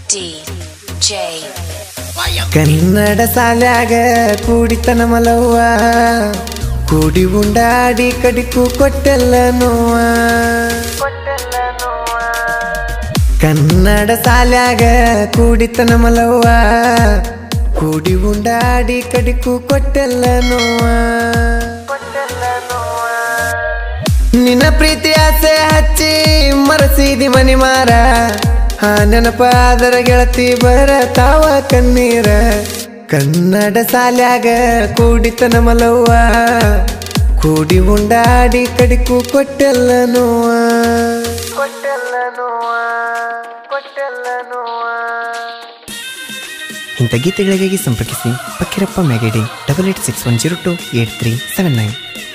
DJ. Kannada ಸಾಲ್ಯಾಗ ಕೂಡಿತನ ಮಲವ್ವ ಕೂಡಿ ಉಂಡಾಡಿ ಕಡಿಕು ಕೊಟ್ಟೆಲ್ಲ ನೋವ ಕನ್ನಡ ಸಾಲ್ಯಾಗ ಕೂಡಿತನ ಮಲವ್ವ ಕೂಡಿ ಉಂಡಾಡಿ ಕಡಿಕು ಕೊಟ್ಟೆಲ್ಲ ನೋವ ನಿನ್ನ ಪ್ರೀತಿ ಆಸೆ ಹಚ್ಚಿ ಮರಸಿದಿ ಮನಿ ಮಾರ ಆ ನೆನಪಾದರ ಗೆಳತಿ ಬರತಾವ ಕಣ್ಣೀರ ಕನ್ನಡ ಸಾಲ್ಯಾಗ ಕೂಡಿತನ ಮಲವ್ವ ಕೂಡಿ ಉಂಡಾಡಿ ಕಡಿಕು ಕೊಟ್ಟೆಲ್ಲ ನೋವ ಕೊಟ್ಟೆಲ್ಲ ನೋವ ಕೊಟ್ಟೆಲ್ಲ ನೋವ ಇಂಥ ಗೀತೆಗಳಿಗಾಗಿ ಸಂಪರ್ಕಿಸಿ Pakkirappa Magedi double eight six one zero two eight three seven nine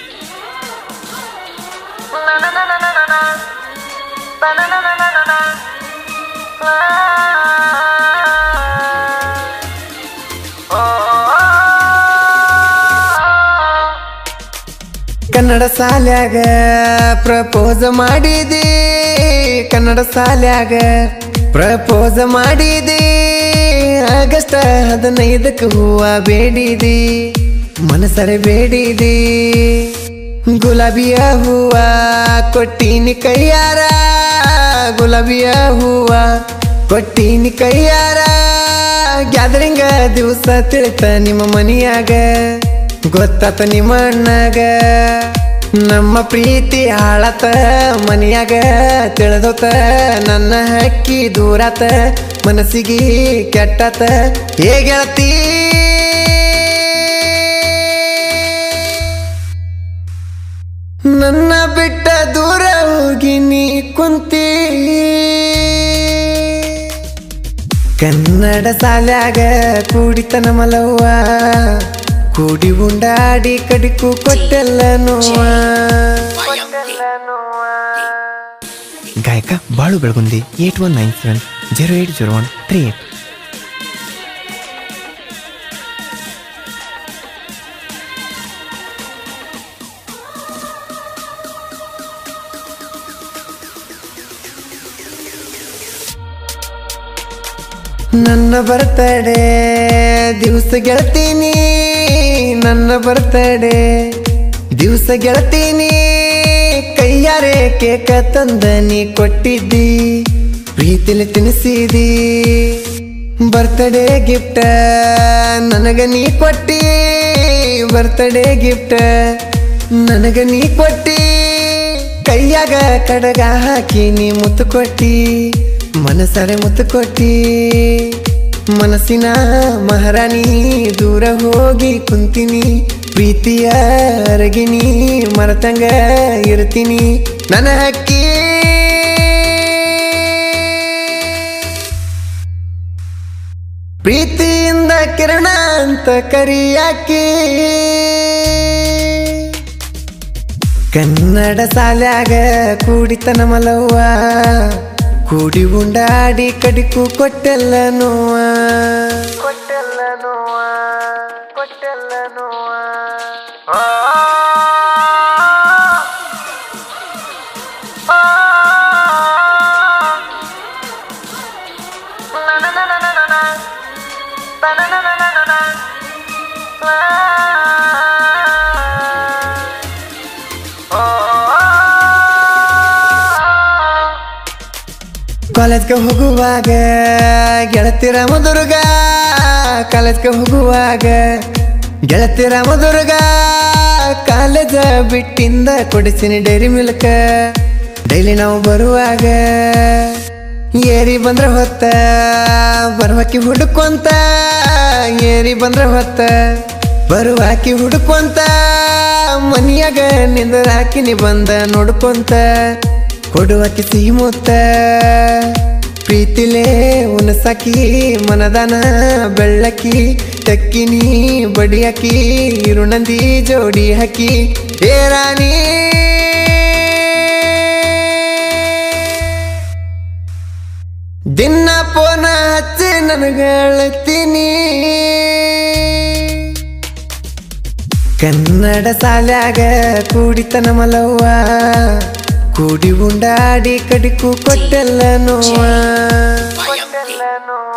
Kannada ಸಾಲ್ಯಾಗ ಪ್ರಪೋಸ್ ಮಾಡಿದಿ ಕನ್ನಡ ಸಾಲ್ಯಾಗ ಪ್ರಪೋಸ್ ಮಾಡಿದಿ ಆಗಸ್ಟ್ ಹದಿನೈದಕ್ಕೆ ಹೂವ ಬೇಡಿದಿ ಮನಸರೆ ಬೇಡಿದಿ ಗುಲಾಬಿಯ ಹೂವ ಕೊಟ್ಟಿನಿ ಕೈಯಾರ ಗುಲಾಬಿಯ ಹೂವ ಕೊಟ್ಟಿನಿ ಕೈಯಾರ ಗ್ಯಾದರಿಂಗ ದಿವಸ ತಿಳಿತ ನಿಮ್ಮ ಮನಿಯಾಗ ಗೊತ್ತಾತ ನಿಮ್ಮ ಅಣ್ಣಗ ನಮ್ಮ ಪ್ರೀತಿ ಹಾಳತ ಮನಿಯಾಗ ತಿಳಿದೋತ ನನ್ನ ಹಕ್ಕಿ ದೂರಾತ ಮನಸ್ಸಿಗೆ ಕೆಟ್ಟತ ಹೇ ಗೆಳತಿ ನನ್ನ ಬಿಟ್ಟ ದೂರ ಹೋಗಿ ನೀ ಕುಂತಿ ಕನ್ನಡ ಸಾಲ್ಯಾಗ ಕೂಡಿತನ ಮಲವ್ವ ಕೂಡಿ ಉಂಡಾಡಿ ಕಡಿಕು ಕೊಟ್ಟೆಲ್ಲ ನೋವ ಗಾಯಕ Balu Belagundi eight one nine seven zero eight zero one three eight ನನ್ನ ಬರ್ತಡೆ ದಿವಸ ಗೆಳತೀನಿ ನನ್ನ ಬರ್ತಡೆ ದಿವಸ ಗೆಳತೀನಿ ಕೈಯಾರೆ ಕೇಕ ತಂದ ನೀ ಕೊಟ್ಟಿದ್ದಿ ಪ್ರೀತಿಲಿ ತಿನ್ನಿಸಿದಿ ಬರ್ತಡೇ ಗಿಫ್ಟ ನನಗ ನೀ ಕೊಟ್ಟಿ ಬರ್ತಡೇ ಗಿಫ್ಟ ನನಗ ನೀ ಕೊಟ್ಟಿ ಕೈಯಾಗ ಕಡಗ ಹಾಕಿ ನೀ ಮುತ್ತು ಕೊಟ್ಟಿ ಮನಸರೆ ಮುತ್ತು ಕೊಟ್ಟಿ ಮನಸ್ಸಿನ ಮಹಾರಾಣಿ ದೂರ ಹೋಗಿ ಕುಂತೀನಿ ಪ್ರೀತಿಯ ಅರಗಿನಿ ಮರತಂಗ ಇರ್ತೀನಿ ನನ್ನ ಹಕ್ಕಿ ಪ್ರೀತಿಯಿಂದ ಕಿರಣ ಅಂತ ಕರಿಯಾಕಿ ಕನ್ನಡ ಸಾಲ್ಯಾಗ ಕೂಡಿತನ ಮಲವ್ವ ಕೂಡಿ ಉಂಡಾಡಿ ಕಡಿಕು ಕೊಟ್ಟೆಲ್ಲ ನೋವ ಕೊಟ್ಟೆಲ್ಲ ನೋವ ಕೊಟ್ಟೆಲ್ಲ ನೋವ ಕಾಲೇಜ್ಗೆ ಹೋಗುವಾಗ ಗೆಳತಿರ ಮಧುರ್ಗ ಕಾಲೇಜ್ಗೆ ಹೋಗುವಾಗ ಗೆಳತಿರ ಮಧುರ್ಗ ಕಾಲೇಜ ಬಿಟ್ಟಿಂದ ಕೊಡಿಸಿನಿ ಡೈರಿ ಮಿಲ್ಕ ಡೈಲಿ ನಾವು ಬರುವಾಗ ಏರಿ ಬಂದ್ರ ಹೊತ್ತ ಬರುವಾಕಿ ಹುಡುಕೊಂತ ಏರಿ ಬಂದ್ರ ಹೊತ್ತ ಬರುವಾಕಿ ಹುಡುಕೊಂತ ಮನಿಯಾಗ ನಿಂದರಾಕಿನಿ ಬಂದ ನೋಡ್ಕೊಂತ ಕೊಡುವಕ್ಕೆ ಸಿಹಿ ಮುತ್ತ ಪ್ರೀತಿಲೇ ಉನಸಾಕಿ ಮನದಾನ ಬೆಳ್ಳಕ್ಕಿ ತಕ್ಕಿನಿ ಬಡಿಯಾಕಿ ಇರುಣಂದಿ ಜೋಡಿ ಹಾಕಿ ಏ ರಾಣಿ ದಿನ ಪೋನ ಹಚ್ಚಿ ನನಗಳತೀನಿ ಕನ್ನಡ ಸಾಲ್ಯಾಗ ಕೂಡಿತನ ಮಲವ್ವ ಕೂಡಿ ಉಂಡಾಡಿ ಕಡಿಕು ಕೊಟ್ಟೆಲ್ಲ ನೋವ ಕೊಟ್ಟೆಲ್ಲ ನೋವ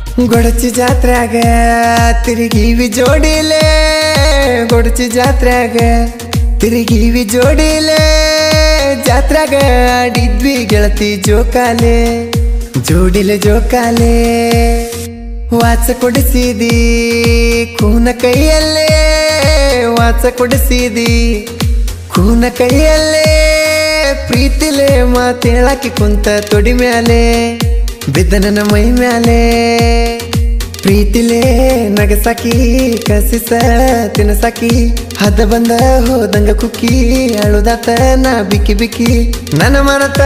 ಗೊಡಚಿ ಜಾತ್ರ್ಯಾಗ ತಿರುಗಿವಿ ಜೋಡಿಲೆ ಗೊಡಚಿ ಜಾತ್ರ್ಯಾಗ ತಿರುಗಿವಿ ಜೋಡಿಲೆ ಜಾತ್ರ್ಯಾಗ ಆಡಿದ್ವಿ ಗೆಳತಿ ಜೋಕಾಲೆ ಜೋಡಿಲೆ ಜೋಕಾಲೆ ವಾಚ ಕೊಡಿಸಿದಿ ಕೂನ ಕೈಯಲ್ಲೇ ವಾಚ ಕೊಡಿಸಿದಿ ಕೂನ ಕೈಯಲ್ಲೇ ಪ್ರೀತಿಲೆ ಮಾತೇಳಾಕಿ ಕುಂತ ತೊಡಿ ಮ್ಯಾಲೆ ಬಿದ್ದ ನನ್ನ ಮೈ ಮ್ಯಾಲೆ ಪ್ರೀತಿಲೇ ನಗಸಾಕಿ ಕಸಿಸ ತಿನಸಾಕಿ ಹದ ಬಂದ ಹೋದಂಗ ಕುಕ್ಕಿ ಅಳುದಾತ ನಾ ಬಿಕ್ಕಿ ಬಿಕ್ಕಿ ನನ್ನ ಮನತ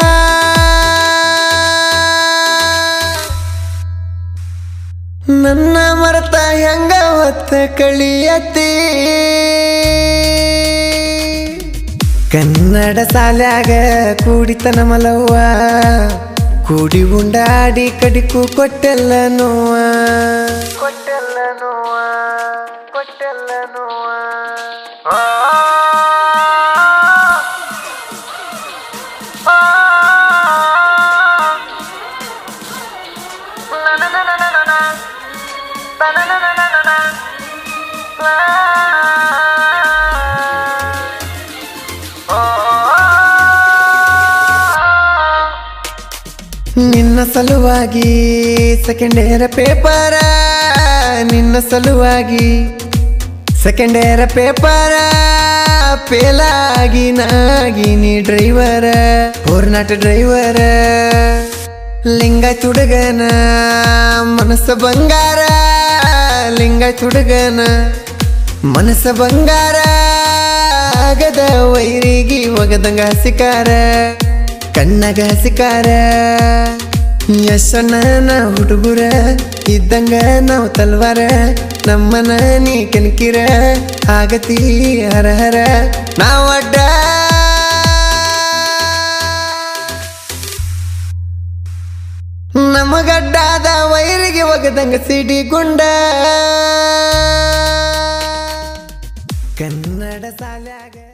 ನನ್ನ ಮರತ ಹೆಂಗ ಹೊತ್ತ ಕಳಿಯತಿ ಕನ್ನಡ ಸಾಲ್ಯಾಗ ಕೂಡಿತನ ಮಲವ್ವ ಕೂಡಿ ಉಂಡಾಡಿ ಕಡಿಕು ಕೊಟ್ಟೆಲ್ಲ ನೋವ ಕೊಟ್ಟೆಲ್ಲ ನೋವ ಕೊಟ್ಟೆಲ್ಲ ನೋವ ನಿನ್ನ ಸಲುವಾಗಿ ಸೆಕೆಂಡ್ ಇಯರ್ ಪೇಪರ ನಿನ್ನ ಸಲುವಾಗಿ ಸೆಕೆಂಡ್ ಇಯರ್ ಪೇಪರ ಪೇಲಾಗಿ ನಾಗಿ ನೀ ಡ್ರೈವರ ನಾಟ ಡ್ರೈವರ ಲಿಂಗಾಯತ್ ಹುಡುಗನ ಮನಸ್ಸ ಬಂಗಾರ ಲಿಂಗಾಯತ್ ಹುಡುಗನ ಮನಸ್ಸ ಬಂಗಾರ ಆಗದ ವೈರಿಗೆ ಒಗದಂಗ ಹಸಿಕಾರ ಕಣ್ಣಗ ಹಸಿಕಾರ ಯಶನ ಹುಡುಗರ ಇದ್ದಂಗ ನಾವು ತಲ್ವಾರ ನಮ್ಮನ ನೀ ಕನಕಿರ ಆಗತಿ ಹರ ಹರ ನಾವಡ್ಡ ನಮಗಡ್ಡಾದ ವೈರಿಗೆ ಒಗದಂಗ ಸಿಡಿ ಗುಂಡ ಕನ್ನಡ ಸಾಲ್ಯಾಗ